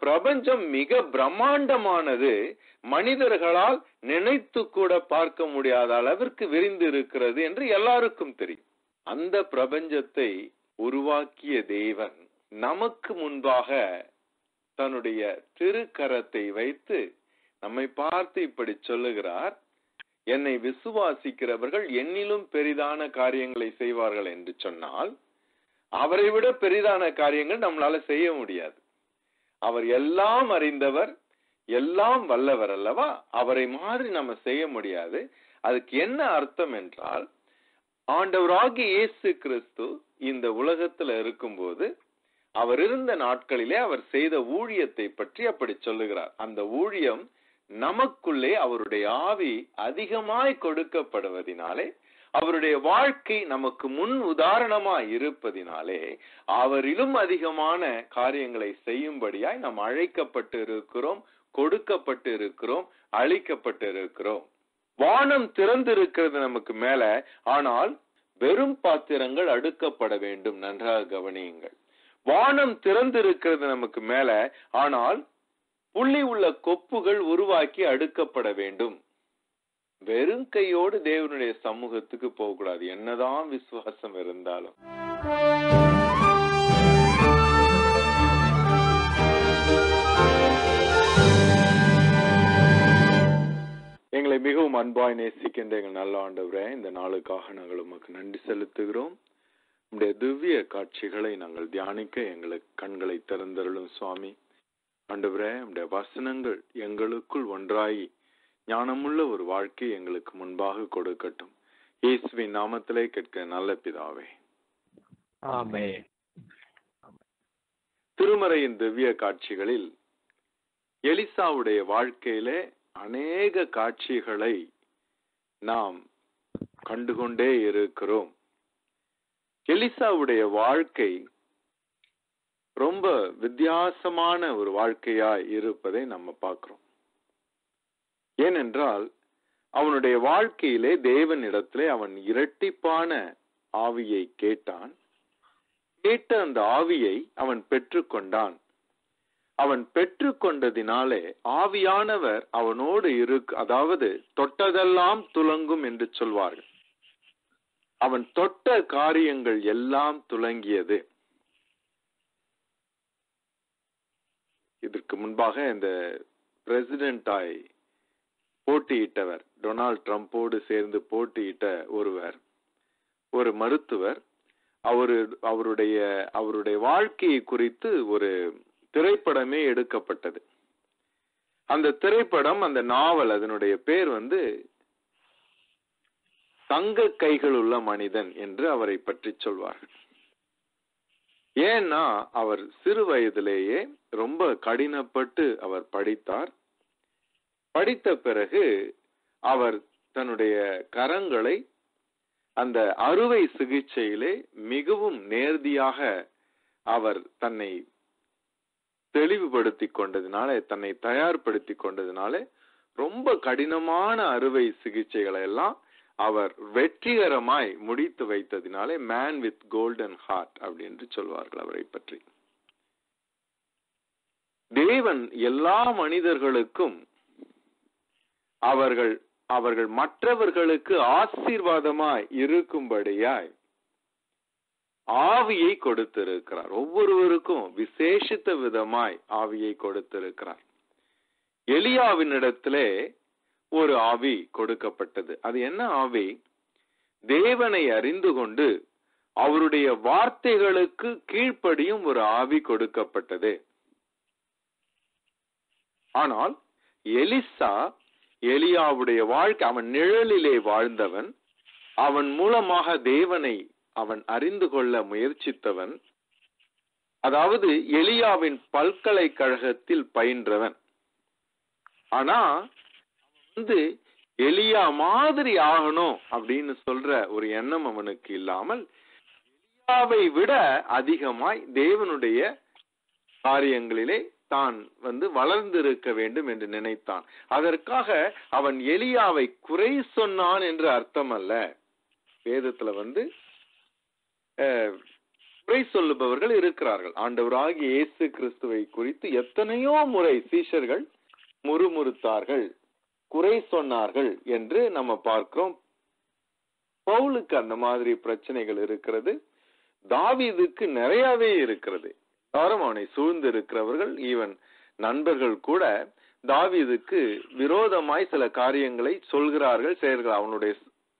பிரபஞ்சம் மிக பிரம்மாண்டமானது மனிதர்களால் நினைத்து கூட பார்க்க முடியாத அளவிற்கு விரிந்து இருக்கிறது என்று எல்லாருக்கும் தெரியும் அந்த பிரபஞ்சத்தை உருவாக்கிய தேவன் நமக்கு முன்பாக தன்னுடைய திருக்கரத்தை வைத்து நம்மை பார்த்து இப்படி சொல்லுகிறார் என்னை விசுவாசிக்கிறவர்கள் என்னிலும் பெரிதான காரியங்களை செய்வார்கள் என்று சொன்னால் அவரை விட பெரிதான காரியங்கள் நம்மளால செய்ய முடியாது அவர் எல்லாம் அறிந்தவர் எல்லாம் வல்லவர் அல்லவா அவரை மாதிரி நம்ம செய்ய முடியாது அதுக்கு என்ன அர்த்தம் என்றால் ஆண்டவராகிய இயேசு கிறிஸ்து இந்த உலகத்துல இருக்கும்போது அவர் இருந்த நாட்களிலே அவர் செய்த ஊழியத்தை பற்றி அப்படி சொல்லுகிறார் அந்த ஊழியம் நமக்குள்ளே அவருடைய ஆவி அதிகமாய் கொடுக்கப்படுவதினாலே அவருடைய வாழ்க்கை நமக்கு முன் உதாரணமாய் இருப்பதினாலே அவரிலும் அதிகமான காரியங்களை செய்யும்படியாய் நாம் அழைக்கப்பட்டு இருக்கிறோம் கொடுக்கப்பட்டு இருக்கிறோம் அழிக்கப்பட்டு இருக்கிறோம் வானம் திறந்திருக்கிறது நமக்கு மேல ஆனால் வெறும் பாத்திரங்கள் அடுக்கப்பட வேண்டும் நன்றாக கவனியுங்கள் வானம் திறந்திருக்கிறது நமக்கு மேல ஆனால் புள்ளி உள்ள கொப்புகள் உருவாக்கி அடுக்கப்பட வேண்டும் வெறும் கையோடு தேவனுடைய சமூகத்துக்கு போகக்கூடாது என்னதான் விசுவாசம் இருந்தாலும் எங்களை மிகவும் அன்பாய் நேசிக்கின்ற எங்கள் நல்ல ஆண்டவரே இந்த நாளுக்காக நாங்கள் உமக்கு நன்றி செலுத்துகிறோம் உடைய திவ்ய காட்சிகளை நாங்கள் தியானிக்க எங்களுக்கு கண்களை திறந்தருளும் சுவாமி ஆண்டவரே உடைய வசனங்கள் எங்களுக்குள் ஒன்றாயி ஞானமுள்ள ஒரு வாழ்க்கை எங்களுக்கு முன்பாக கொடுக்கட்டும் இயேசுவின் நாமத்திலே கேட்க நல்ல பிதாவே ஆமே திருமறையின் திவ்ய காட்சிகளில் எலிசாவுடைய வாழ்க்கையிலே அநேக காட்சிகளை நாம் கண்டுகொண்டே இருக்கிறோம் எலிசாவுடைய வாழ்க்கை ரொம்ப வித்தியாசமான ஒரு வாழ்க்கையாய் இருப்பதை நம்ம பார்க்கிறோம் ஏனென்றால் அவனுடைய வாழ்க்கையிலே தேவனிடத்திலே அவன் இரட்டிப்பான ஆவியை கேட்டான் கேட்ட அந்த ஆவியை அவன் பெற்றுக்கொண்டான் அவன் பெற்றுக்கொண்டதினாலே ஆவியானவர் அவனோடு இருக்கு அதாவது தொட்டதெல்லாம் துலங்கும் என்று சொல்வார்கள் அவன் தொட்ட காரியங்கள் எல்லாம் துலங்கியது இதற்கு முன்பாக இந்த பிரசிடென்டாய் போட்டியிட்டவர் டொனால்ட் ட்ரம்போடு சேர்ந்து போட்டியிட்ட ஒருவர் ஒரு மருத்துவர் அவரு அவருடைய அவருடைய வாழ்க்கையை குறித்து ஒரு திரைப்படமே எடுக்கப்பட்டது அந்த திரைப்படம் அந்த நாவல் அதனுடைய பேர் வந்து தங்க கைகள் உள்ள மனிதன் என்று அவரை பற்றி சொல்வார்கள் ஏன்னா அவர் சிறு வயதிலேயே ரொம்ப கடினப்பட்டு அவர் படித்தார் படித்த பிறகு அவர் தன்னுடைய கரங்களை அந்த அறுவை சிகிச்சையிலே மிகவும் நேர்த்தியாக அவர் தன்னை தெளிவுபடுத்தி கொண்டதுனால தன்னை தயார்படுத்தி கொண்டதுனால ரொம்ப கடினமான அறுவை சிகிச்சைகளை எல்லாம் அவர் வெற்றிகரமாய் முடித்து வைத்ததினாலே மேன் வித் கோல்டன் ஹார்ட் அப்படின்னு சொல்வார்கள் அவரை பற்றி தேவன் எல்லா மனிதர்களுக்கும் அவர்கள் அவர்கள் மற்றவர்களுக்கு ஆசீர்வாதமாய் இருக்கும்படியாய் ஆவியை கொடுத்திருக்கிறார் ஒவ்வொருவருக்கும் விசேஷித்த விதமாய் ஆவியை கொடுத்திருக்கிறார் எலியாவினிடத்திலே ஒரு ஆவி கொடுக்கப்பட்டது அது என்ன ஆவி தேவனை அறிந்து கொண்டு அவருடைய வார்த்தைகளுக்கு கீழ்ப்படியும் ஒரு ஆவி கொடுக்கப்பட்டது ஆனால் எலிசா எலியாவுடைய வாழ்க்கை அவன் நிழலிலே வாழ்ந்தவன் அவன் மூலமாக தேவனை அவன் அறிந்து கொள்ள முயற்சித்தவன் அதாவது எலியாவின் பல்கலைக்கழகத்தில் பயின்றவன் ஆனா வந்து எலியா மாதிரி ஆகணும் அப்படின்னு சொல்ற ஒரு எண்ணம் அவனுக்கு இல்லாமல் எலியாவை விட அதிகமாய் தேவனுடைய காரியங்களிலே தான் வந்து வளர்ந்திருக்க வேண்டும் என்று நினைத்தான் அதற்காக அவன் எலியாவை குறை சொன்னான் என்று அர்த்தம் அல்ல வேதத்துல வந்து குறை சொல்லுபவர்கள் இருக்கிறார்கள் ஆண்டவராகிய இயேசு கிறிஸ்துவை குறித்து எத்தனையோ முறை சீஷர்கள் முறுமுறுத்தார்கள் குறை சொன்னார்கள் என்று நம்ம பார்க்கிறோம் பவுலுக்கு அந்த மாதிரி பிரச்சனைகள் இருக்கிறது தாவீதுக்கு நிறையவே இருக்கிறது எல்லாரும் அவனை சூழ்ந்து இருக்கிறவர்கள் ஈவன் நண்பர்கள் கூட தாவீதுக்கு விரோதமாய் சில காரியங்களை சொல்கிறார்கள் செய்கிறார்கள் அவனுடைய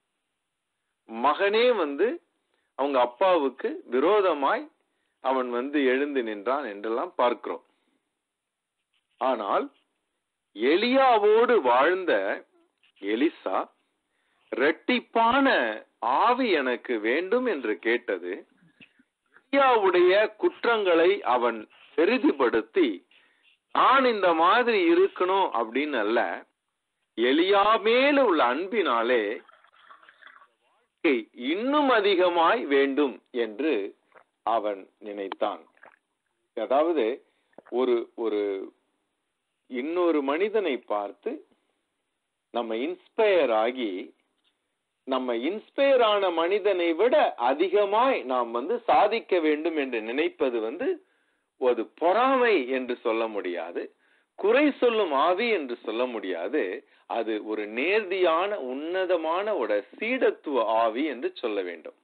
மகனே வந்து அவங்க அப்பாவுக்கு விரோதமாய் அவன் வந்து எழுந்து நின்றான் என்றெல்லாம் பார்க்கிறோம் ஆனால் எலியாவோடு வாழ்ந்த எலிசா இரட்டிப்பான ஆவி எனக்கு வேண்டும் என்று கேட்டது எலியாவுடைய குற்றங்களை அவன் பெரிதுபடுத்தி நான் இந்த மாதிரி இருக்கணும் அப்படின்னு அல்ல எலியா மேல உள்ள அன்பினாலே வாழ்க்கை இன்னும் அதிகமாய் வேண்டும் என்று அவன் நினைத்தான் அதாவது ஒரு ஒரு இன்னொரு மனிதனை பார்த்து நம்ம இன்ஸ்பயர் ஆகி நம்ம இன்ஸ்பயர் ஆன மனிதனை விட அதிகமாய் நாம் வந்து சாதிக்க வேண்டும் என்று நினைப்பது வந்து ஒரு பொறாமை என்று சொல்ல முடியாது குறை சொல்லும் ஆவி என்று சொல்ல முடியாது அது ஒரு நேர்த்தியான உன்னதமான ஒரு சீடத்துவ ஆவி என்று சொல்ல வேண்டும்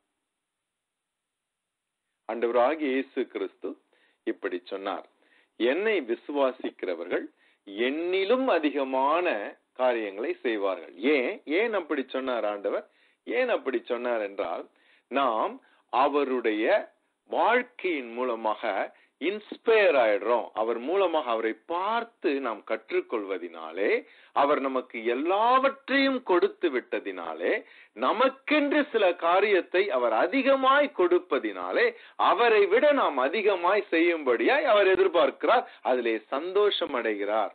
ஆண்டவராகிய இயேசு கிறிஸ்து இப்படி சொன்னார் என்னை விசுவாசிக்கிறவர்கள் என்னிலும் அதிகமான காரியங்களை செய்வார்கள் ஏன் ஏன் அப்படி சொன்னார் ஆண்டவர் ஏன் அப்படி சொன்னார் என்றால் நாம் அவருடைய வாழ்க்கையின் மூலமாக இன்ஸ்பயர் ஆயிடுறோம் அவர் மூலமாக அவரை பார்த்து நாம் கற்றுக்கொள்வதினாலே அவர் நமக்கு எல்லாவற்றையும் கொடுத்து விட்டதினாலே நமக்கென்று சில காரியத்தை அவர் அதிகமாய் கொடுப்பதினாலே அவரை விட நாம் அதிகமாய் செய்யும்படியாய் அவர் எதிர்பார்க்கிறார் அதிலே சந்தோஷம் அடைகிறார்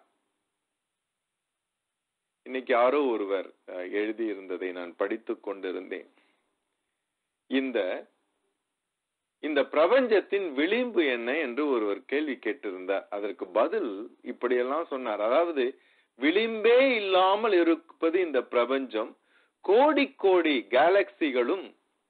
இன்னைக்கு யாரோ ஒருவர் எழுதி இருந்ததை நான் படித்துக் கொண்டிருந்தேன் இந்த இந்த பிரபஞ்சத்தின் விளிம்பு என்ன என்று ஒருவர் கேள்வி கேட்டிருந்தார் அதற்கு பதில் இப்படியெல்லாம் சொன்னார் அதாவது விளிம்பே இல்லாமல் இருப்பது இந்த பிரபஞ்சம் கோடி கோடி கேலக்சிகளும்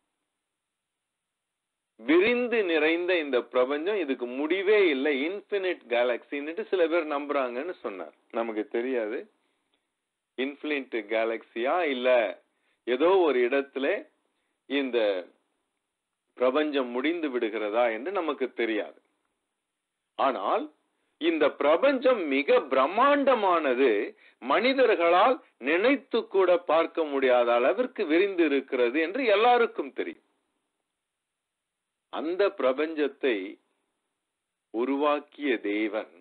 விரிந்து நிறைந்த இந்த பிரபஞ்சம் இதுக்கு முடிவே இல்லை இன்பினிட் கேலக்சின்னுட்டு சில பேர் நம்புறாங்கன்னு சொன்னார் நமக்கு தெரியாது இன்பினிட் கேலக்சியா இல்ல ஏதோ ஒரு இடத்துல இந்த பிரபஞ்சம் முடிந்து விடுகிறதா என்று நமக்கு தெரியாது ஆனால் இந்த பிரபஞ்சம் மிக பிரம்மாண்டமானது மனிதர்களால் நினைத்து கூட பார்க்க முடியாத அளவிற்கு விரிந்து இருக்கிறது என்று எல்லாருக்கும் தெரியும் அந்த பிரபஞ்சத்தை உருவாக்கிய தேவன்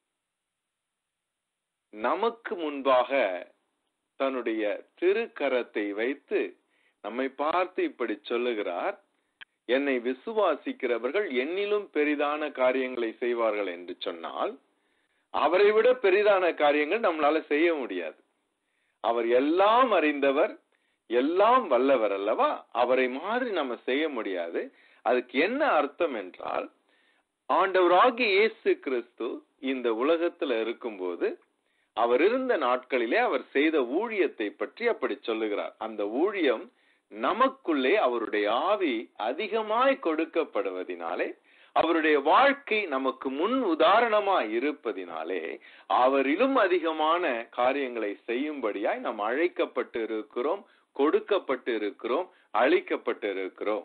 நமக்கு முன்பாக தன்னுடைய திருக்கரத்தை வைத்து நம்மை பார்த்து இப்படி சொல்லுகிறார் என்னை விசுவாசிக்கிறவர்கள் என்னிலும் பெரிதான காரியங்களை செய்வார்கள் என்று சொன்னால் அவரை விட பெரிதான காரியங்கள் நம்மளால செய்ய முடியாது அவர் எல்லாம் அறிந்தவர் எல்லாம் வல்லவர் அல்லவா அவரை மாதிரி நம்ம செய்ய முடியாது அதுக்கு என்ன அர்த்தம் என்றால் ஆண்டவராகிய இயேசு கிறிஸ்து இந்த உலகத்துல இருக்கும்போது அவர் இருந்த நாட்களிலே அவர் செய்த ஊழியத்தை பற்றி அப்படி சொல்லுகிறார் அந்த ஊழியம் நமக்குள்ளே அவருடைய ஆவி அதிகமாய் கொடுக்கப்படுவதினாலே அவருடைய வாழ்க்கை நமக்கு முன் உதாரணமாய் இருப்பதினாலே அவரிலும் அதிகமான காரியங்களை செய்யும்படியாய் நாம் அழைக்கப்பட்டு இருக்கிறோம் கொடுக்கப்பட்டு இருக்கிறோம் அழிக்கப்பட்டு இருக்கிறோம்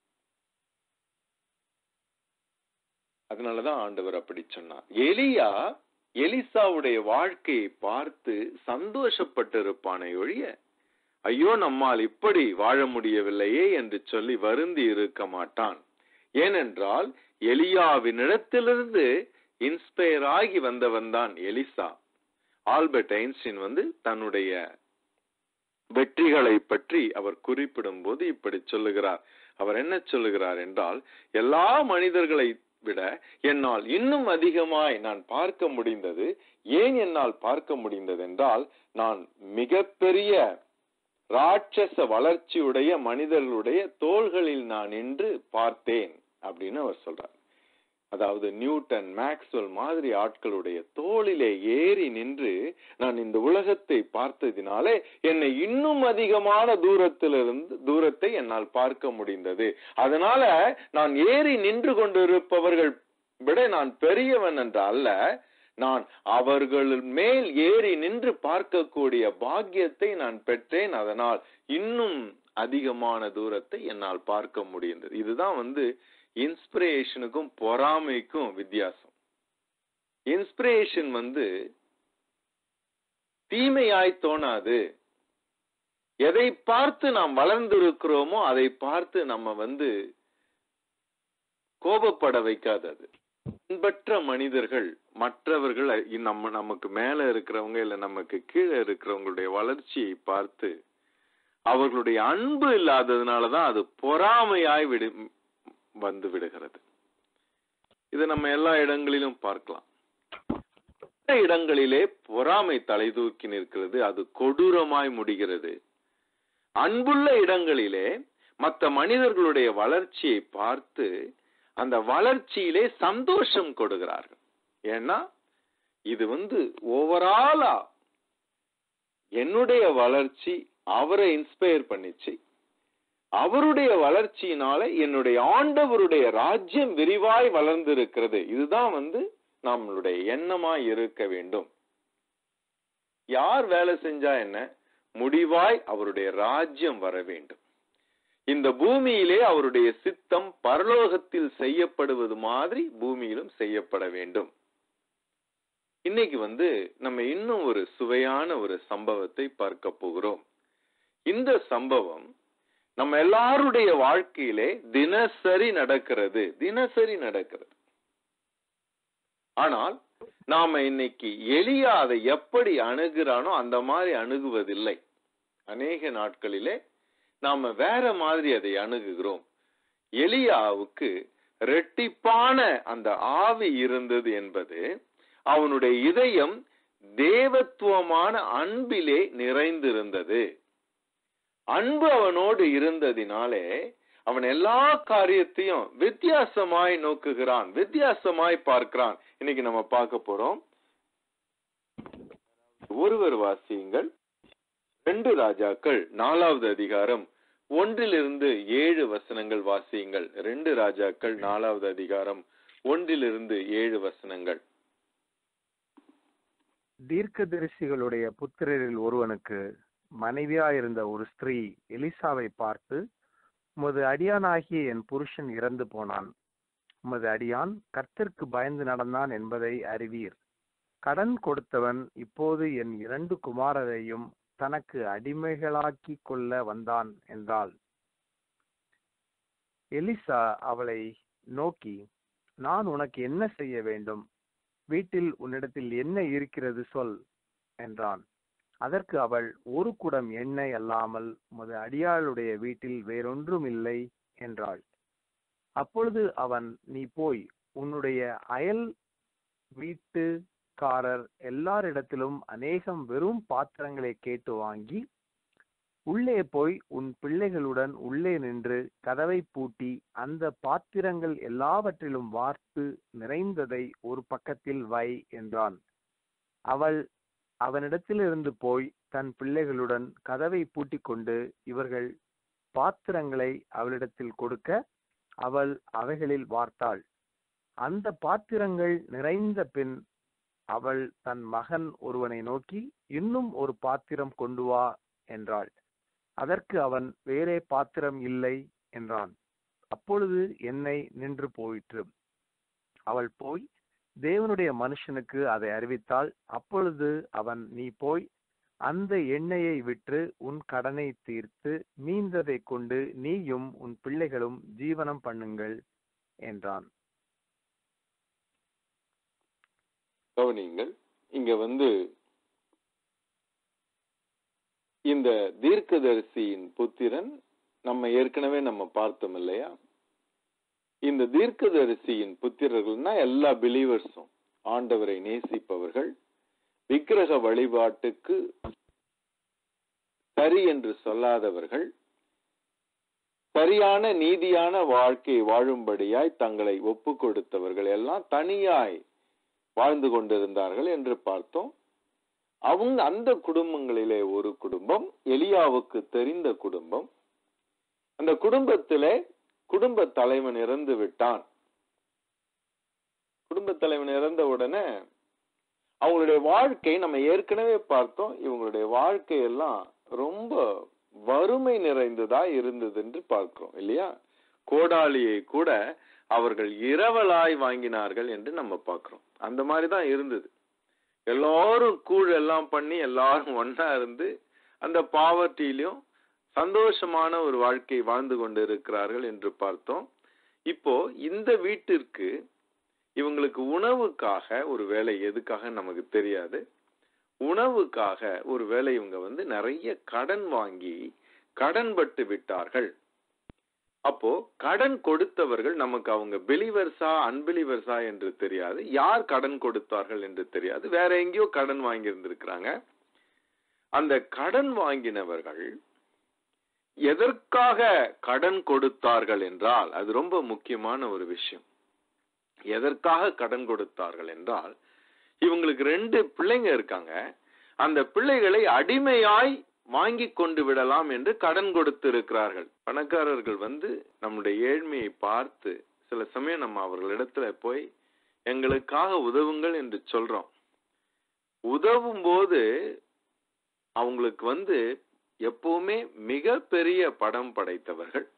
அதனாலதான் ஆண்டவர் அப்படி சொன்னார் எலியா எலிசாவுடைய வாழ்க்கையை பார்த்து சந்தோஷப்பட்டு இருப்பானே ஒழிய ஐயோ நம்மால் இப்படி வாழ முடியவில்லையே என்று சொல்லி வருந்தி இருக்க மாட்டான் ஏனென்றால் எலியாவினிடத்திலிருந்து இன்ஸ்பயர் ஆகி வந்தவன் தான் எலிசா ஆல்பர்ட் ஐன்ஸ்டின் வந்து தன்னுடைய வெற்றிகளை பற்றி அவர் குறிப்பிடும் போது இப்படி சொல்லுகிறார் அவர் என்ன சொல்லுகிறார் என்றால் எல்லா மனிதர்களை விட என்னால் இன்னும் அதிகமாய் நான் பார்க்க முடிந்தது ஏன் என்னால் பார்க்க முடிந்தது என்றால் நான் மிகப்பெரிய ராட்சச வளர்ச்சியுடைய மனிதர்களுடைய தோள்களில் நான் நின்று பார்த்தேன் அப்படின்னு அவர் சொல்றார் அதாவது நியூட்டன் மேக்ஸ்வெல் மாதிரி ஆட்களுடைய தோளிலே ஏறி நின்று நான் இந்த உலகத்தை பார்த்ததினாலே என்னை இன்னும் அதிகமான தூரத்திலிருந்து தூரத்தை என்னால் பார்க்க முடிந்தது அதனால நான் ஏறி நின்று கொண்டிருப்பவர்கள் விட நான் பெரியவன் என்ற அல்ல நான் அவர்கள் மேல் ஏறி நின்று பார்க்கக்கூடிய பாக்கியத்தை நான் பெற்றேன் அதனால் இன்னும் அதிகமான தூரத்தை என்னால் பார்க்க முடிந்தது இதுதான் வந்து இன்ஸ்பிரேஷனுக்கும் பொறாமைக்கும் வித்தியாசம் இன்ஸ்பிரேஷன் வந்து தீமையாய் தோணாது எதை பார்த்து நாம் வளர்ந்திருக்கிறோமோ அதை பார்த்து நம்ம வந்து கோபப்பட வைக்காதது அன்பற்ற மனிதர்கள் மற்றவர்கள் நம்ம நமக்கு மேல இருக்கிறவங்க இல்ல நமக்கு கீழே இருக்கிறவங்களுடைய வளர்ச்சியை பார்த்து அவர்களுடைய அன்பு இல்லாததுனாலதான் அது பொறாமையாய் விடு வந்து விடுகிறது இது நம்ம எல்லா இடங்களிலும் பார்க்கலாம் இடங்களிலே பொறாமை தலை தூக்கி நிற்கிறது அது கொடூரமாய் முடிகிறது அன்புள்ள இடங்களிலே மற்ற மனிதர்களுடைய வளர்ச்சியை பார்த்து அந்த வளர்ச்சியிலே சந்தோஷம் கொடுக்கிறார்கள் ஏன்னா இது வந்து ஓவராலா என்னுடைய வளர்ச்சி அவரை இன்ஸ்பயர் பண்ணிச்சு அவருடைய வளர்ச்சியினால என்னுடைய ஆண்டவருடைய ராஜ்யம் விரிவாய் வளர்ந்திருக்கிறது இதுதான் வந்து நம்மளுடைய எண்ணமா இருக்க வேண்டும் யார் வேலை செஞ்சா என்ன முடிவாய் அவருடைய ராஜ்யம் வர வேண்டும் இந்த பூமியிலே அவருடைய சித்தம் பரலோகத்தில் செய்யப்படுவது மாதிரி பூமியிலும் செய்யப்பட வேண்டும் இன்னைக்கு வந்து நம்ம இன்னும் ஒரு சுவையான ஒரு சம்பவத்தை பார்க்க போகிறோம் இந்த சம்பவம் நம்ம எல்லாருடைய வாழ்க்கையிலே தினசரி நடக்கிறது தினசரி நடக்கிறது ஆனால் நாம இன்னைக்கு எளியா அதை எப்படி அணுகிறானோ அந்த மாதிரி அணுகுவதில்லை அநேக நாட்களிலே நாம வேற மாதிரி அதை அணுகுகிறோம் எலியாவுக்கு ரெட்டிப்பான அந்த ஆவி இருந்தது என்பது அவனுடைய இதயம் தேவத்துவமான அன்பிலே நிறைந்திருந்தது அன்பு அவனோடு இருந்ததினாலே அவன் எல்லா காரியத்தையும் வித்தியாசமாய் நோக்குகிறான் வித்தியாசமாய் பார்க்கிறான் இன்னைக்கு நம்ம பார்க்க போறோம் ஒருவர் வாசியுங்கள் ரெண்டு ராஜாக்கள் நாலாவது அதிகாரம் ஒன்றிலிருந்து ஏழு வசனங்கள் வாசியுங்கள் ரெண்டு ராஜாக்கள் நாலாவது அதிகாரம் ஒன்றிலிருந்து ஏழு வசனங்கள் தீர்க்கதரிசிகளுடைய புத்திரரில் ஒருவனுக்கு மனைவியாயிருந்த ஒரு ஸ்திரீ எலிசாவை பார்த்து உமது அடியானாகிய என் புருஷன் இறந்து போனான் உமது அடியான் கர்த்தருக்கு பயந்து நடந்தான் என்பதை அறிவீர் கடன் கொடுத்தவன் இப்போது என் இரண்டு குமாரரையும் தனக்கு அடிமைகளாக்கி கொள்ள வந்தான் என்றாள் எலிசா அவளை நோக்கி நான் உனக்கு என்ன செய்ய வேண்டும் வீட்டில் உன்னிடத்தில் என்ன இருக்கிறது சொல் என்றான் அதற்கு அவள் ஒரு குடம் எண்ணெய் அல்லாமல் உமது அடியாளுடைய வீட்டில் வேறொன்றும் இல்லை என்றாள் அப்பொழுது அவன் நீ போய் உன்னுடைய அயல் வீட்டுக்காரர் எல்லாரிடத்திலும் அநேகம் வெறும் பாத்திரங்களை கேட்டு வாங்கி உள்ளே போய் உன் பிள்ளைகளுடன் உள்ளே நின்று கதவை பூட்டி அந்த பாத்திரங்கள் எல்லாவற்றிலும் வார்த்து நிறைந்ததை ஒரு பக்கத்தில் வை என்றான் அவள் அவனிடத்திலிருந்து போய் தன் பிள்ளைகளுடன் கதவை பூட்டிக் கொண்டு இவர்கள் பாத்திரங்களை அவளிடத்தில் கொடுக்க அவள் அவைகளில் வார்த்தாள் அந்த பாத்திரங்கள் நிறைந்த பின் அவள் தன் மகன் ஒருவனை நோக்கி இன்னும் ஒரு பாத்திரம் கொண்டு வா என்றாள் அதற்கு அவன் வேறே பாத்திரம் இல்லை என்றான் அப்பொழுது என்னை நின்று போயிற்று அவள் போய் தேவனுடைய மனுஷனுக்கு அதை அறிவித்தாள் அப்பொழுது அவன் நீ போய் அந்த எண்ணெயை விற்று உன் கடனை தீர்த்து மீந்ததை கொண்டு நீயும் உன் பிள்ளைகளும் ஜீவனம் பண்ணுங்கள் என்றான் கவனிங்கள் இங்க வந்து இந்த தீர்க்கதரிசியின் புத்திரன் நம்ம ஏற்கனவே நம்ம பார்த்தோம் இல்லையா இந்த தீர்க்கதரிசியின் புத்திரர்கள்னா எல்லா பிலீவர்ஸும் ஆண்டவரை நேசிப்பவர்கள் விக்கிரக வழிபாட்டுக்கு சரி என்று சொல்லாதவர்கள் சரியான நீதியான வாழ்க்கை வாழும்படியாய் தங்களை ஒப்பு கொடுத்தவர்கள் எல்லாம் தனியாய் வாழ்ந்து கொண்டிருந்தார்கள் என்று பார்த்தோம் அவங்க அந்த குடும்பங்களிலே ஒரு குடும்பம் எலியாவுக்கு தெரிந்த குடும்பம் அந்த குடும்பத்திலே குடும்ப தலைவன் இறந்து விட்டான் குடும்ப தலைவன் இறந்த உடனே அவங்களுடைய வாழ்க்கை நம்ம ஏற்கனவே பார்த்தோம் இவங்களுடைய வாழ்க்கை எல்லாம் ரொம்ப வறுமை நிறைந்ததா இருந்தது என்று பார்க்கிறோம் இல்லையா கோடாலியை கூட அவர்கள் இரவலாய் வாங்கினார்கள் என்று நம்ம பார்க்கிறோம் அந்த மாதிரி தான் இருந்தது எல்லாரும் கூழ் எல்லாம் பண்ணி எல்லாரும் ஒன்னா இருந்து அந்த பாவர்ட்டியிலும் சந்தோஷமான ஒரு வாழ்க்கை வாழ்ந்து கொண்டு இருக்கிறார்கள் என்று பார்த்தோம் இப்போ இந்த வீட்டிற்கு இவங்களுக்கு உணவுக்காக ஒரு வேலை எதுக்காக நமக்கு தெரியாது உணவுக்காக ஒரு வேலை இவங்க வந்து நிறைய கடன் வாங்கி கடன் பட்டு விட்டார்கள் அப்போ கடன் கொடுத்தவர்கள் நமக்கு அவங்க பிலிவர்ஸா அன்பிலிவர்ஸா என்று தெரியாது யார் கடன் கொடுத்தார்கள் என்று தெரியாது வேற எங்கேயோ கடன் வாங்கி இருந்திருக்கிறாங்க அந்த கடன் வாங்கினவர்கள் எதற்காக கடன் கொடுத்தார்கள் என்றால் அது ரொம்ப முக்கியமான ஒரு விஷயம் எதற்காக கடன் கொடுத்தார்கள் என்றால் இவங்களுக்கு ரெண்டு பிள்ளைங்க இருக்காங்க அந்த பிள்ளைகளை அடிமையாய் வாங்கி கொண்டு விடலாம் என்று கடன் கொடுத்து இருக்கிறார்கள் பணக்காரர்கள் வந்து நம்முடைய ஏழ்மையை பார்த்து சில சமயம் நம்ம அவர்களிடத்துல போய் எங்களுக்காக உதவுங்கள் என்று சொல்றோம் உதவும் போது அவங்களுக்கு வந்து எப்பவுமே மிக பெரிய படம் படைத்தவர்கள்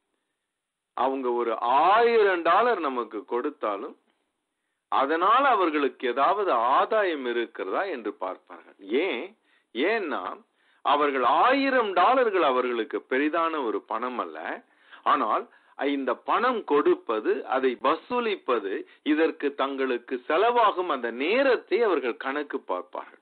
அவங்க ஒரு ஆயிரம் டாலர் நமக்கு கொடுத்தாலும் அதனால் அவர்களுக்கு ஏதாவது ஆதாயம் இருக்கிறதா என்று பார்ப்பார்கள் ஏன் ஏன்னா அவர்கள் ஆயிரம் டாலர்கள் அவர்களுக்கு பெரிதான ஒரு பணம் அல்ல ஆனால் இந்த பணம் கொடுப்பது அதை வசூலிப்பது இதற்கு தங்களுக்கு செலவாகும் அந்த நேரத்தை அவர்கள் கணக்கு பார்ப்பார்கள்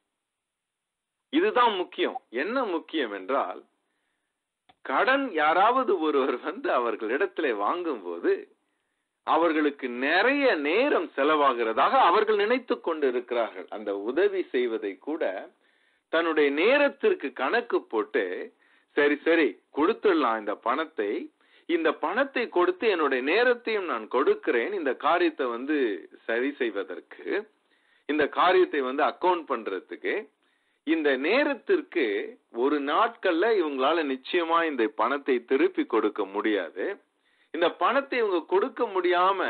இதுதான் முக்கியம் என்ன முக்கியம் என்றால் கடன் யாராவது ஒருவர் வந்து அவர்களிடத்திலே வாங்கும்போது அவர்களுக்கு நிறைய நேரம் செலவாகிறதாக அவர்கள் நினைத்து கொண்டு இருக்கிறார்கள் அந்த உதவி செய்வதை கூட தன்னுடைய நேரத்திற்கு கணக்கு போட்டு சரி சரி கொடுத்துடலாம் இந்த பணத்தை இந்த பணத்தை கொடுத்து என்னுடைய நேரத்தையும் நான் கொடுக்கிறேன் இந்த காரியத்தை வந்து சரி செய்வதற்கு இந்த காரியத்தை வந்து அக்கவுண்ட் பண்றதுக்கு இந்த நேரத்திற்கு ஒரு நாட்கள்ல இவங்களால நிச்சயமா இந்த பணத்தை திருப்பி கொடுக்க முடியாது இந்த பணத்தை இவங்க கொடுக்க முடியாம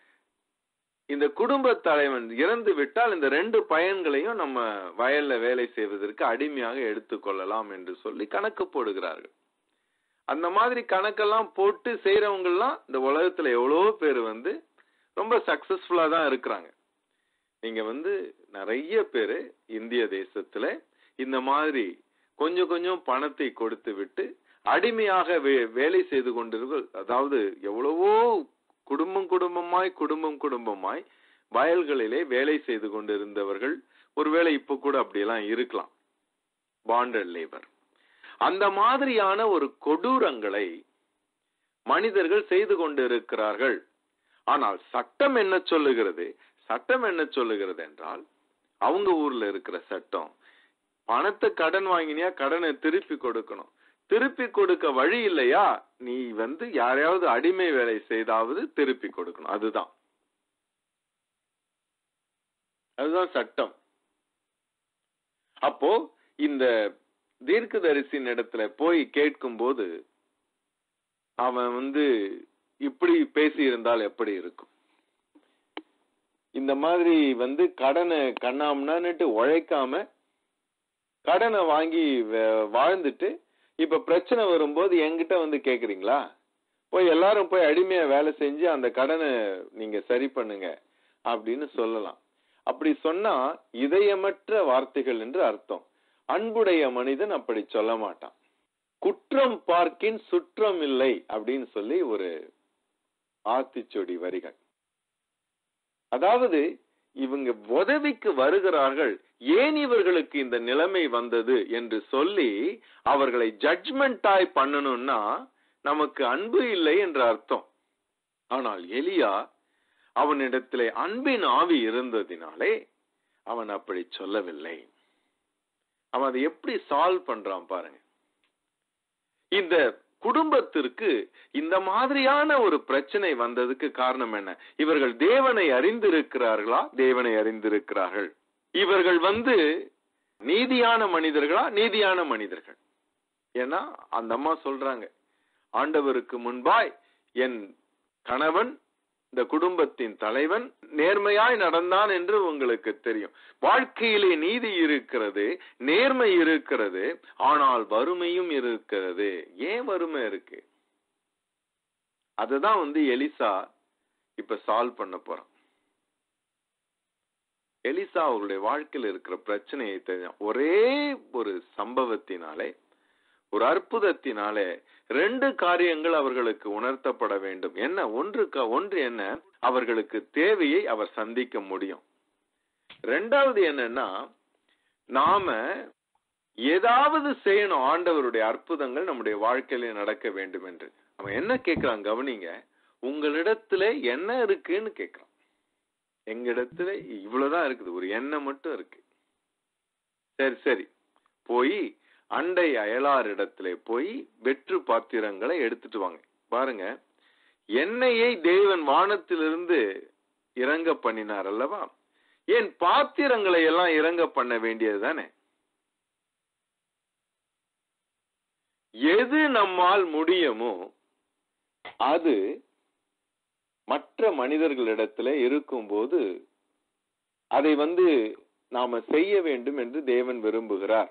இந்த குடும்ப தலைவன் இறந்து விட்டால் இந்த ரெண்டு பயன்களையும் நம்ம வயல்ல வேலை செய்வதற்கு அடிமையாக எடுத்துக்கொள்ளலாம் என்று சொல்லி கணக்கு போடுகிறார்கள் அந்த மாதிரி கணக்கெல்லாம் போட்டு செய்யறவங்க எல்லாம் இந்த உலகத்துல எவ்வளவோ பேர் வந்து ரொம்ப சக்சஸ்ஃபுல்லா தான் இருக்கிறாங்க நீங்க வந்து நிறைய பேரு இந்திய தேசத்துல இந்த மாதிரி கொஞ்சம் கொஞ்சம் பணத்தை கொடுத்து விட்டு அடிமையாக வே- வேலை செய்து கொண்டிருக்க அதாவது எவ்வளவோ குடும்பம் குடும்பமாய் குடும்பம் குடும்பமாய் வயல்களிலே வேலை செய்து கொண்டிருந்தவர்கள் ஒருவேளை இப்ப கூட அப்படியெல்லாம் இருக்கலாம் பாண்டட் லேபர் அந்த மாதிரியான ஒரு கொடூரங்களை மனிதர்கள் செய்து கொண்டிருக்கிறார்கள் ஆனால் சட்டம் என்ன சொல்லுகிறது சட்டம் என்ன சொல்லுகிறது என்றால் அவங்க ஊர்ல இருக்கிற சட்டம் பணத்தை கடன் வாங்கினியா கடனை திருப்பி கொடுக்கணும் திருப்பி கொடுக்க வழி இல்லையா நீ வந்து யாரையாவது அடிமை வேலை செய்தாவது திருப்பி கொடுக்கணும் அதுதான் அதுதான் சட்டம் அப்போ இந்த தீர்க்கதரிசியின் இடத்துல போய் கேட்கும் போது அவன் வந்து இப்படி பேசி இருந்தால் எப்படி இருக்கும் இந்த மாதிரி வந்து கடனை கண்ணாமனான்னுட்டு உழைக்காம கடனை வாங்கி வ- வாழ்ந்துட்டு இப்ப பிரச்சனை வரும்போது என்கிட்ட வந்து கேக்குறீங்களா போய் எல்லாரும் போய் அடிமையா வேலை செஞ்சு அந்த கடனை நீங்க சரி பண்ணுங்க அப்படின்னு சொல்லலாம் அப்படி சொன்னா இதயமற்ற வார்த்தைகள் என்று அர்த்தம் அன்புடைய மனிதன் அப்படி சொல்ல மாட்டான் குற்றம் பார்க்கின் சுற்றம் இல்லை அப்படின்னு சொல்லி ஒரு ஆத்திச்சொடி வரிகள் அதாவது இவங்க உதவிக்கு வருகிறார்கள் ஏன் இவர்களுக்கு இந்த நிலைமை வந்தது என்று சொல்லி அவர்களை ஜட்ஜ்மெண்டாய் பண்ணணும்னா நமக்கு அன்பு இல்லை என்ற அர்த்தம் ஆனால் எலியா அவனிடத்திலே அன்பின் ஆவி இருந்ததினாலே அவன் அப்படி சொல்லவில்லை அவன் அதை எப்படி சால்வ் பண்றான் பாருங்க இந்த குடும்பத்திற்கு இந்த மாதிரியான ஒரு பிரச்சனை வந்ததுக்கு காரணம் என்ன இவர்கள் தேவனை அறிந்திருக்கிறார்களா தேவனை அறிந்திருக்கிறார்கள் இவர்கள் வந்து நீதியான மனிதர்களா நீதியான மனிதர்கள் ஏன்னா அந்த அம்மா சொல்றாங்க ஆண்டவருக்கு முன்பாய் என் கணவன் இந்த குடும்பத்தின் தலைவன் நேர்மையாய் நடந்தான் என்று உங்களுக்கு தெரியும் வாழ்க்கையிலே நீதி இருக்கிறது நேர்மை இருக்கிறது ஆனால் வறுமையும் இருக்கிறது ஏன் வறுமை இருக்கு அதுதான் வந்து எலிசா இப்ப சால்வ் பண்ண போறான் எலிசா அவருடைய வாழ்க்கையில் இருக்கிற பிரச்சனையை தெரிஞ்ச ஒரே ஒரு சம்பவத்தினாலே ஒரு அற்புதத்தினாலே ரெண்டு காரியங்கள் அவர்களுக்கு உணர்த்தப்பட வேண்டும் என்ன ஒன்று க- ஒன்று என்ன அவர்களுக்கு தேவையை அவர் சந்திக்க முடியும் ரெண்டாவது என்னன்னா நாம ஏதாவது செய்யணும் ஆண்டவருடைய அற்புதங்கள் நம்முடைய வாழ்க்கையில நடக்க வேண்டும் என்று அவன் என்ன கேட்கிறான் கவனிங்க உங்களிடத்துல என்ன இருக்குன்னு கேட்கிறான் எங்க இடத்துல இவ்வளவுதான் இருக்குது ஒரு எண்ணெய் மட்டும் இருக்கு சரி சரி போய் அண்டை அயலார் இடத்துல போய் வெற்று பாத்திரங்களை எடுத்துட்டு வாங்க பாருங்க எண்ணெயை தேவன் வானத்திலிருந்து இறங்க பண்ணினார் அல்லவா ஏன் பாத்திரங்களை எல்லாம் இறங்க பண்ண வேண்டியது தானே எது நம்மால் முடியுமோ அது மற்ற மனிதர்களிடத்துல இருக்கும்போது அதை வந்து நாம செய்ய வேண்டும் என்று தேவன் விரும்புகிறார்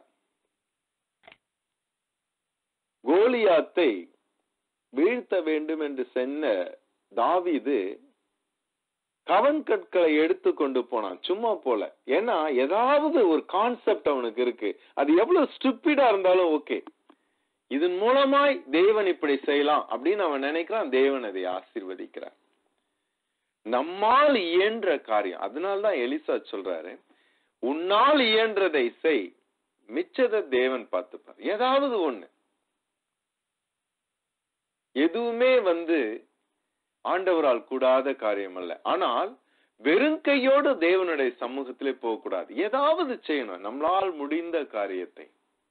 கோலியாத்தை வீழ்த்த வேண்டும் என்று சென்ன தாவீது கவன் கற்களை எடுத்து கொண்டு போனான் சும்மா போல ஏன்னா ஏதாவது ஒரு கான்செப்ட் அவனுக்கு இருக்கு அது எவ்வளவு ஸ்டூப்பிடா இருந்தாலும் ஓகே இதன் மூலமாய் தேவன் இப்படி செய்யலாம் அப்படின்னு அவன் நினைக்கிறான் தேவன் அதை ஆசீர்வதிக்கிறார் நம்மால் இயன்ற காரியம் அதனால்தான் எலிசா சொல்றாரு உன்னால் இயன்றதை செய் மிச்சத தேவன் பார்த்துப்பார் ஏதாவது ஒண்ணு எதுவுமே வந்து ஆண்டவரால் கூடாத காரியம் அல்ல ஆனால் வெறுங்கையோடு தேவனுடைய சமூகத்திலே போகக்கூடாது ஏதாவது செய்யணும் நம்மளால் முடிந்த காரியத்தை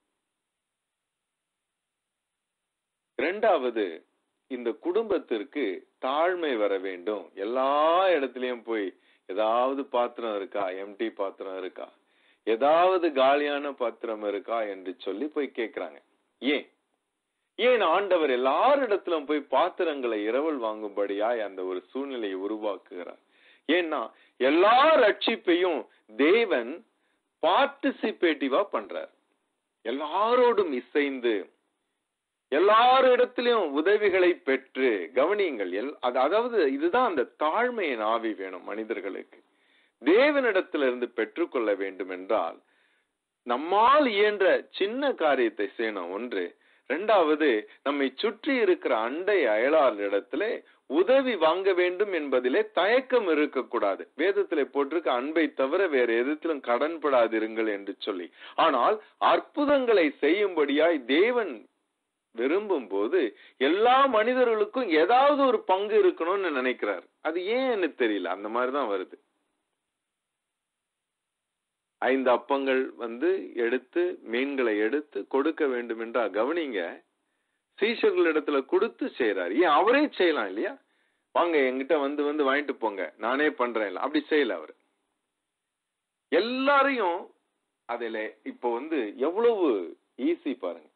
இரண்டாவது இந்த குடும்பத்திற்கு தாழ்மை வர வேண்டும் எல்லா இடத்துலயும் போய் ஏதாவது பாத்திரம் இருக்கா எம்டி பாத்திரம் இருக்கா ஏதாவது காலியான பாத்திரம் இருக்கா என்று சொல்லி போய் கேக்குறாங்க ஏன் ஏன் ஆண்டவர் எல்லாரிடத்திலும் போய் பாத்திரங்களை இரவல் வாங்கும்படியாய் அந்த ஒரு சூழ்நிலையை உருவாக்குகிறார் ஏன்னா எல்லா ரட்சிப்பையும் தேவன் பார்ட்டிசிபேட்டிவா பண்றார் எல்லாரோடும் இசைந்து எல்லாரிடத்திலும் உதவிகளை பெற்று கவனியுங்கள் எல் அது- அதாவது இதுதான் அந்த தாழ்மையின் ஆவி வேணும் மனிதர்களுக்கு தேவனிடத்திலிருந்து பெற்றுக்கொள்ள வேண்டும் என்றால் நம்மால் இயன்ற சின்ன காரியத்தை செய்யணும் ஒன்று இரண்டாவது நம்மை சுற்றி இருக்கிற அண்டை அயலாரிடத்திலே உதவி வாங்க வேண்டும் என்பதிலே தயக்கம் இருக்கக்கூடாது வேதத்திலே போட்டிருக்க அன்பை தவிர வேற எதத்திலும் கடன்படாதிருங்கள் என்று சொல்லி ஆனால் அற்புதங்களை செய்யும்படியாய் தேவன் விரும்பும் போது எல்லா மனிதர்களுக்கும் ஏதாவது ஒரு பங்கு இருக்கணும்னு நினைக்கிறார் அது ஏன்னு தெரியல அந்த மாதிரிதான் வருது ஐந்து அப்பங்கள் வந்து எடுத்து மீன்களை எடுத்து கொடுக்க வேண்டும் என்றா கவனிங்க சீஷர்கள் இடத்துல கொடுத்து செய்யறாரு ஏன் அவரே செய்யலாம் இல்லையா வாங்க என்கிட்ட வந்து வந்து வாங்கிட்டு போங்க நானே பண்றேன் இல்ல. அப்படி செய்யல அவர் எல்லாரையும் அதுல இப்போ வந்து எவ்வளவு ஈஸி பாருங்க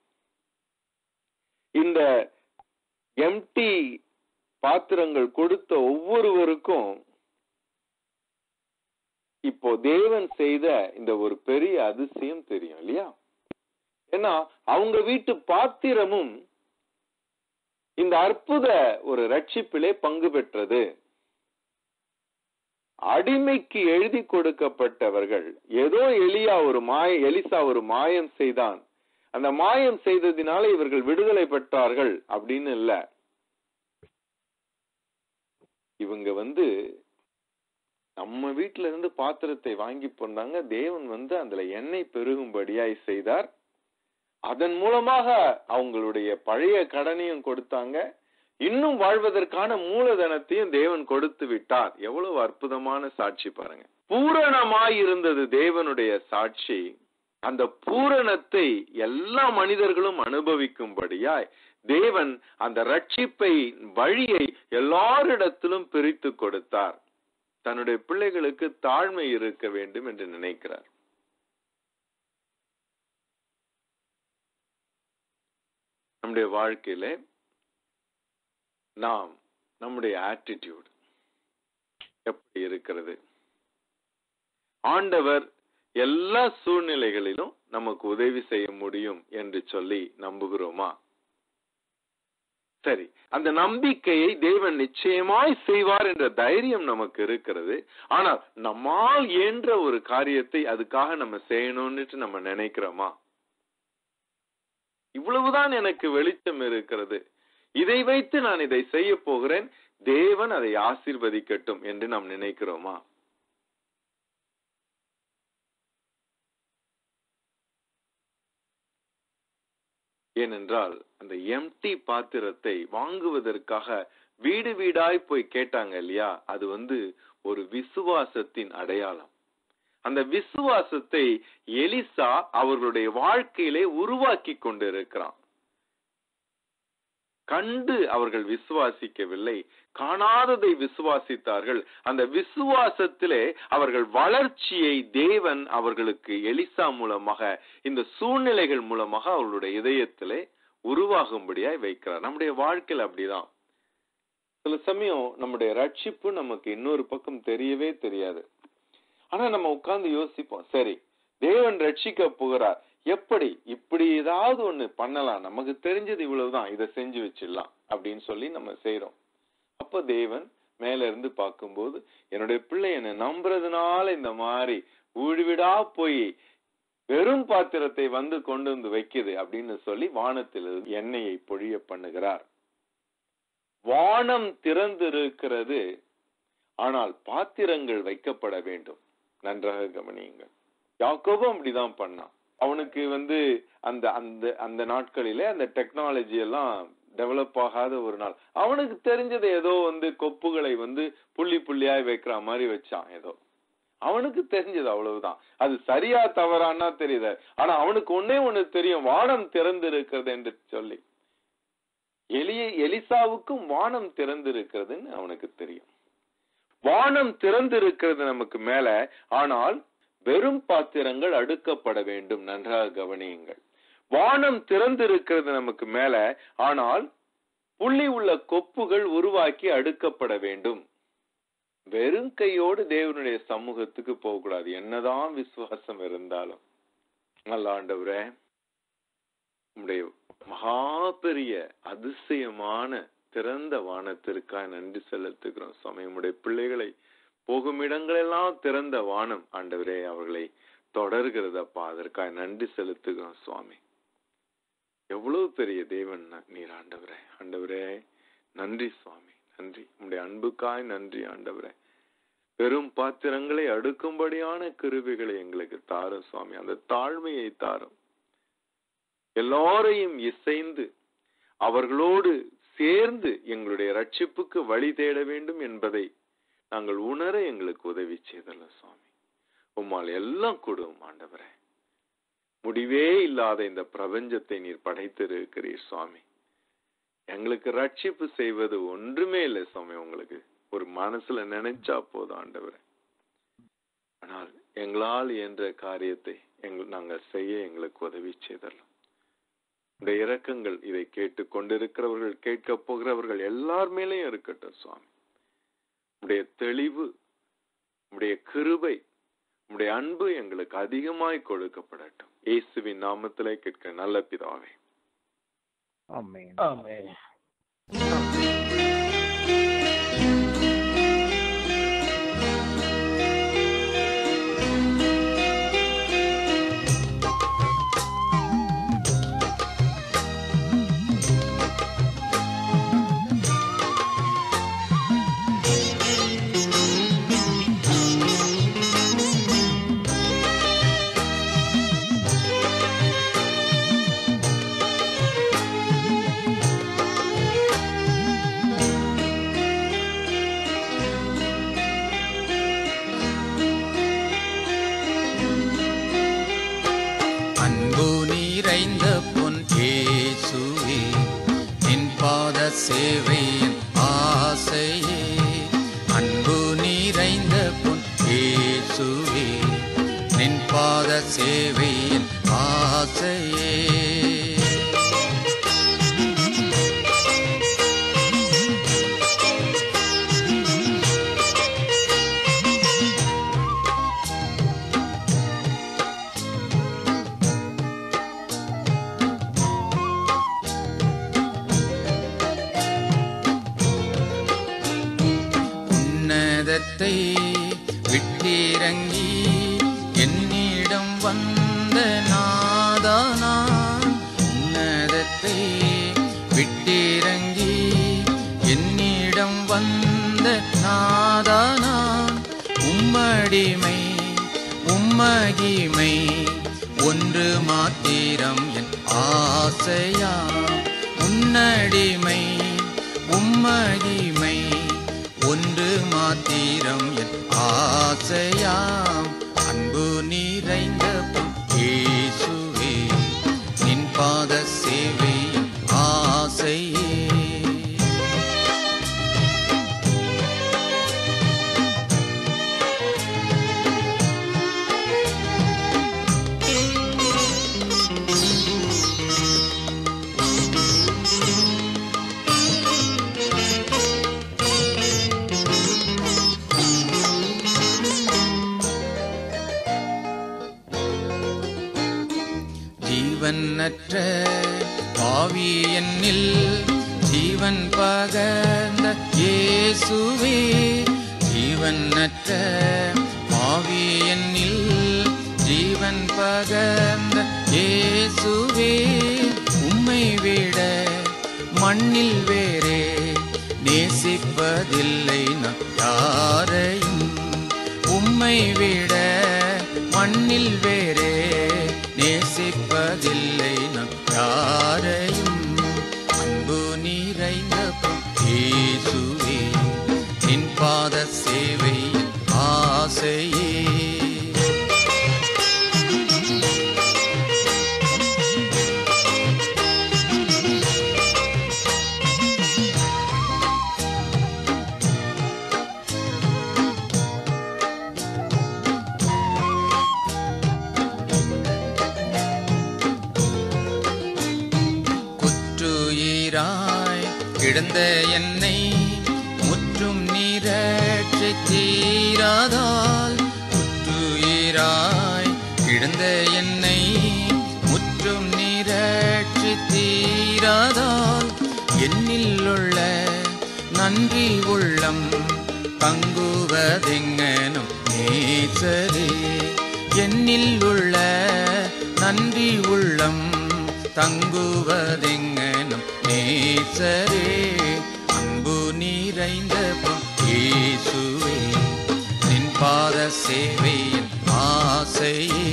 இந்த எம்டி பாத்திரங்கள் கொடுத்த ஒவ்வொருவருக்கும் இப்போ தேவன் செய்த இந்த ஒரு பெரிய அதிசயம் தெரியும் இல்லையா ஏன்னா அவங்க வீட்டு பாத்திரமும் இந்த அற்புத ஒரு ரட்சிப்பிலே பங்கு பெற்றது அடிமைக்கு எழுதி கொடுக்கப்பட்டவர்கள் ஏதோ எலியா ஒரு மாய எலிசா ஒரு மாயம் செய்தான் அந்த மாயம் செய்ததினால இவர்கள் விடுதலை பெற்றார்கள் அப்படின்னு இல்ல இவங்க வந்து நம்ம வீட்டுல இருந்து பாத்திரத்தை வாங்கி போனாங்க தேவன் வந்து அதுல எண்ணெய் பெருகும்படியாய் செய்தார் அதன் மூலமாக அவங்களுடைய பழைய கடனையும் கொடுத்தாங்க இன்னும் வாழ்வதற்கான மூலதனத்தையும் தேவன் கொடுத்து விட்டார் எவ்வளவு அற்புதமான சாட்சி பாருங்க பூரணமாய் இருந்தது தேவனுடைய சாட்சி அந்த பூரணத்தை எல்லா மனிதர்களும் அனுபவிக்கும்படியாய் தேவன் அந்த ரட்சிப்பை வழியை எல்லாரிடத்திலும் பிரித்து கொடுத்தார் தன்னுடைய பிள்ளைகளுக்கு தாழ்மை இருக்க வேண்டும் என்று நினைக்கிறார் நம்முடைய வாழ்க்கையில நாம் நம்முடைய ஆட்டிடியூட் எப்படி இருக்கிறது ஆண்டவர் எல்லா சூழ்நிலைகளிலும் நமக்கு உதவி செய்ய முடியும் என்று சொல்லி நம்புகிறோமா சரி அந்த நம்பிக்கையை தேவன் நிச்சயமாய் செய்வார் என்ற தைரியம் நமக்கு இருக்கிறது ஆனால் நம்மால் இயன்ற ஒரு காரியத்தை அதுக்காக நம்ம செய்யணும்னு நம்ம நினைக்கிறோமா இவ்வளவுதான் எனக்கு வெளிச்சம் இருக்கிறது இதை வைத்து நான் இதை செய்ய போகிறேன் தேவன் அதை ஆசீர்வதிக்கட்டும் என்று நாம் நினைக்கிறோமா ஏனென்றால் அந்த எம்டி பாத்திரத்தை வாங்குவதற்காக வீடு வீடாய் போய் கேட்டாங்க இல்லையா அது வந்து ஒரு விசுவாசத்தின் அடையாளம் அந்த விசுவாசத்தை எலிசா அவர்களுடைய வாழ்க்கையிலே உருவாக்கி கொண்டிருக்கிறான் கண்டு அவர்கள் விசுவாசிக்கவில்லை காணாததை விசுவாசித்தார்கள் அந்த விசுவாசத்திலே அவர்கள் வளர்ச்சியை தேவன் அவர்களுக்கு எலிசா மூலமாக இந்த சூழ்நிலைகள் மூலமாக அவர்களுடைய இதயத்திலே உருவாகும்படியாய் வைக்கிறார் நம்முடைய வாழ்க்கையில் அப்படிதான் சில சமயம் நம்முடைய ரட்சிப்பு நமக்கு இன்னொரு பக்கம் தெரியவே தெரியாது ஆனா நம்ம உட்கார்ந்து யோசிப்போம் சரி தேவன் ரட்சிக்க போகிறார் எப்படி இப்படி ஏதாவது ஒண்ணு பண்ணலாம் நமக்கு தெரிஞ்சது இவ்வளவுதான் இதை செஞ்சு வச்சிடலாம் அப்படின்னு சொல்லி நம்ம செய்யறோம் அப்ப தேவன் மேல இருந்து பார்க்கும்போது என்னுடைய பிள்ளை என்னை நம்புறதுனால இந்த மாதிரி ஊழிவிடா போய் வெறும் பாத்திரத்தை வந்து கொண்டு வந்து வைக்குது அப்படின்னு சொல்லி வானத்தில் எண்ணெயை பொழிய பண்ணுகிறார் வானம் திறந்திருக்கிறது ஆனால் பாத்திரங்கள் வைக்கப்பட வேண்டும் நன்றாக கவனியுங்கள் யாக்கோபும் அப்படிதான் பண்ணான் அவனுக்கு வந்து அந்த அந்த அந்த நாட்களிலே அந்த டெக்னாலஜி எல்லாம் டெவலப் ஆகாத ஒரு நாள் அவனுக்கு தெரிஞ்சது ஏதோ வந்து கொப்புகளை வந்து புள்ளி புள்ளியாய் வைக்கிற மாதிரி வச்சான் ஏதோ அவனுக்கு தெரிஞ்சது அவ்வளவுதான் அது சரியா தவறான்னா தெரியல ஆனா அவனுக்கு ஒன்னே ஒண்ணு தெரியும் வானம் திறந்து இருக்கிறது என்று சொல்லி எலிய எலிசாவுக்கும் வானம் திறந்து இருக்கிறதுன்னு அவனுக்கு தெரியும் வானம் திறந்து இருக்கிறது நமக்கு மேல ஆனால் வெறும் பாத்திரங்கள் அடுக்கப்பட வேண்டும் நன்றாக கவனியுங்கள் வானம் திறந்திருக்கிறது நமக்கு மேல ஆனால் புள்ளி உள்ள கொப்புகள் உருவாக்கி அடுக்கப்பட வேண்டும் வெறும் கையோடு தேவனுடைய சமூகத்துக்கு போகக்கூடாது என்னதான் விசுவாசம் இருந்தாலும் நல்ல ஆண்டவரே உடைய மகா பெரிய அதிசயமான திறந்த வானத்திற்காக நன்றி செலுத்துகிறோம் சுவாமி உடைய பிள்ளைகளை போகும் இடங்களெல்லாம் திறந்த வானம் ஆண்டவரே அவர்களை தொடர்கிறதப்பா அதற்காக நன்றி செலுத்துகிறோம் சுவாமி எவ்வளவு பெரிய தேவன் நீர் ஆண்டவரே ஆண்டவரே நன்றி சுவாமி நன்றி உங்களுடைய அன்புக்காய் நன்றி ஆண்டவரே பெரும் பாத்திரங்களை அடுக்கும்படியான கிருவிகளை எங்களுக்கு தாரும் சுவாமி அந்த தாழ்மையை தாரும் எல்லாரையும் இசைந்து அவர்களோடு சேர்ந்து எங்களுடைய ரட்சிப்புக்கு வழி தேட வேண்டும் என்பதை நாங்கள் உணர எங்களுக்கு உதவி செய்தல்ல சுவாமி உம்மால் எல்லாம் கொடுவோம் ஆண்டவரே முடிவே இல்லாத இந்த பிரபஞ்சத்தை நீர் படைத்திருக்கிறீர் சுவாமி எங்களுக்கு ரட்சிப்பு செய்வது ஒன்றுமே இல்லை சுவாமி உங்களுக்கு ஒரு மனசுல நினைச்சா போதும் ஆண்டவரே ஆனால் எங்களால் என்ற காரியத்தை எங்கள் நாங்கள் செய்ய எங்களுக்கு உதவி செய்தரலாம் இந்த இரக்கங்கள் இதை கேட்டு கொண்டிருக்கிறவர்கள் கேட்க போகிறவர்கள் எல்லார் மேலேயும் இருக்கட்டும் சுவாமி உடைய தெளிவு உடைய கிருபை உடைய அன்பு எங்களுக்கு அதிகமாய் கொடுக்கப்படட்டும் இயேசுவின் நாமத்திலே கேட்க நல்ல பிதாவே ஆமென் ஆமென் ஆ பாத சேவையின் ஆசையே அன்பு நிறைந்த பொன் இயேசுவே நின் பாத சேவையின் ஆசையே உன்னதத்தை விட்டிறங்கி என்னிடம் வந்த நாதானான் உன்னதத்தை விட்டிறங்கி என்னிடம் வந்த நாதானான் உம்மடிமை உம்மகிமை ஒன்று மாத்திரம் என் ஆசையா உன்னடிமை உம்மகிமை ஒன்று மாத்திரம் என் ஆசையாம் அன்பு நிறைந்த பொன் இயேசுவே நின் பாத சேவை ஆசையே ஜீவனற்ற பாவி என்னில் ஜீவன் பகர்ந்த இயேசுவே ஜீவனற்ற பாவி என்னில் ஜீவன் பகர்ந்த இயேசுவே உம்மை விட மண்ணில் வேறே நேசிப்பதில்லை நான் யாரையும் உம்மை விட மண்ணில் வேறே நேசிப்பதில்லை நான் யாரையும் அன்பு நிறைந்த பொன் இயேசுவே நின் பாத சேவை ஆசையே குற்றுயிராய் கிடந்த என்னை முற்றும் நீரற்றி தீராதால் குற்றுயிராய் கிடந்த என்னை முற்றும் நீரற்றி தீராதால் என்னில் உள்ள நன்றி உள்ளம் தங்குவதெங்கனும் நேசரே என்னில் உள்ள நன்றி உள்ளம் தங்குவதெங்கனும் நேசரே அன்பு நிறைந்த பொன் இயேசுவே நின் பாத சேவையின் ஆசையே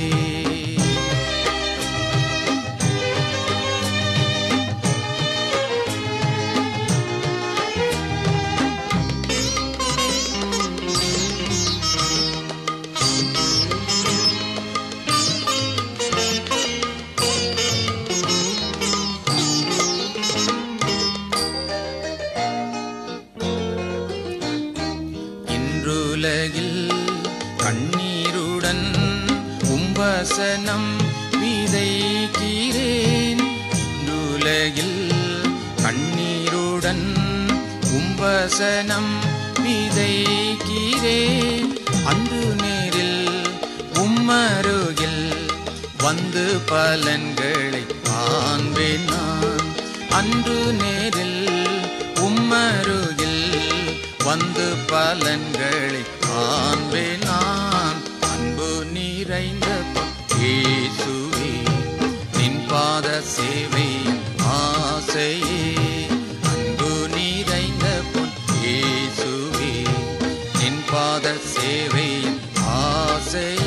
இன்றுலகில் கண்ணீருடன் உம்பசனம் விதைக்கிறேன் இன்றுலகில் கண்ணீருடன் உம்பசனம் விதைக்கிறேன் அன்று நேரில் உம்மருகில் வந்து பலன்களை காண்பேன் நான் அன்று நேரில் உம்மருகில் வந்து பலன்களை காண்பேன் நான் அன்பு நிறைந்த பொன் இயேசுவே நின் பாத சேவை ஆசையே அன்பு நிறைந்த பொன் இயேசுவே நின் பாத சேவை ஆசையே